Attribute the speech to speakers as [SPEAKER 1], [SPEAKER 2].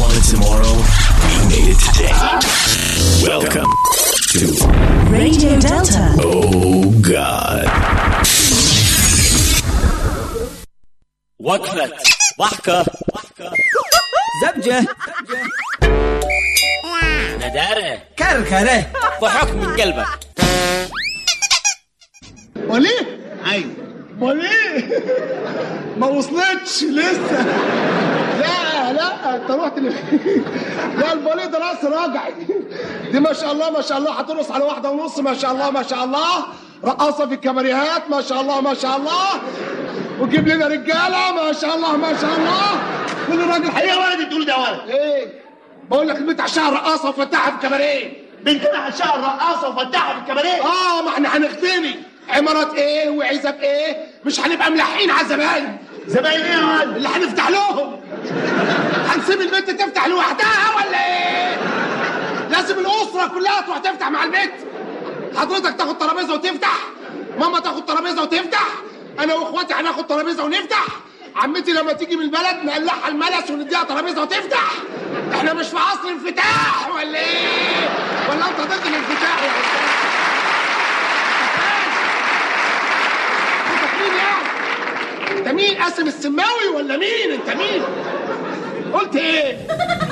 [SPEAKER 1] wanted tomorrow, we made it today. Welcome to
[SPEAKER 2] Radio Delta.
[SPEAKER 1] Oh God.
[SPEAKER 3] وقفة ضحكة
[SPEAKER 4] زبجة
[SPEAKER 3] ندارة
[SPEAKER 4] كركرة
[SPEAKER 3] ضحك من قلبك
[SPEAKER 5] وليه؟ ايوه وليه؟ ما وصلتش لسه لا لا انت رحت ل... لا البوليه ده راس راجعي دي ما شاء الله ما شاء الله هترقص على واحده ونص ما شاء الله ما شاء الله رقاصه في الكباريهات ما شاء الله ما شاء الله وتجيب لنا رجاله ما شاء الله ما شاء الله كل راجل
[SPEAKER 6] ايه يا ولد بتقول ده يا ولد؟
[SPEAKER 5] ايه بقول لك البنت عشان رقاصه وفتحها في كباريه
[SPEAKER 6] بنتنا عشان رقاصه وفتحها في الكباريه
[SPEAKER 5] اه ما احنا هنغتني عمارات ايه وعزب ايه مش هنبقى ملحين على الزباين
[SPEAKER 6] زباين ايه يا ولد؟
[SPEAKER 5] اللي هنفتح لهم هنسيب البنت تفتح لوحدها ولا ايه لازم الاسره كلها تروح تفتح مع البنت حضرتك تاخد ترابيزه وتفتح ماما تاخد ترابيزه وتفتح انا واخواتي هناخد ترابيزه ونفتح عمتي لما تيجي من البلد نقلعها الملس ونديها ترابيزه وتفتح احنا مش في عصر انفتاح ولا ايه ولا انت ضد الانفتاح يا استاذ انت مين يعني انت مين قاسم السماوي ولا مين انت مين قلت ايه